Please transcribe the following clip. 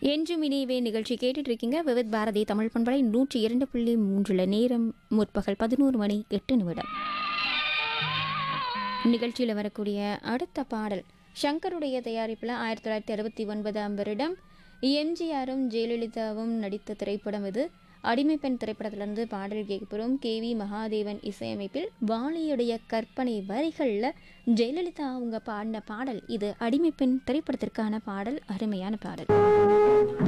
என்றும் இனியவே நிகழ்ச்சி கேட்டுட்டு இருக்கீங்க விவித் பாரதி தமிழ் பண்பலை நூற்றி இரண்டு புள்ளி மூன்றுல நேரம் முற்பகல் பதினோரு மணி எட்டு நிமிடம் நிகழ்ச்சியில் வரக்கூடிய அடுத்த பாடல் ஷங்கருடைய தயாரிப்பில் ஆயிரத்தி தொள்ளாயிரத்தி அறுபத்தி ஒன்பதாம் வருடம் எம்ஜிஆரும் ஜெயலலிதாவும் நடித்த திரைப்படம் இது அடிமைப்பெண் திரைப்படத்திலிருந்து பாடல் கேட்கிறோம் கே வி மகாதேவன் இசையமைப்பில் வாலியுடைய கற்பனை வரிகளில் ஜெயலலிதா அவங்க பாடின பாடல் இது அடிமைப்பெண் திரைப்படத்திற்கான பாடல் அருமையான பாடல்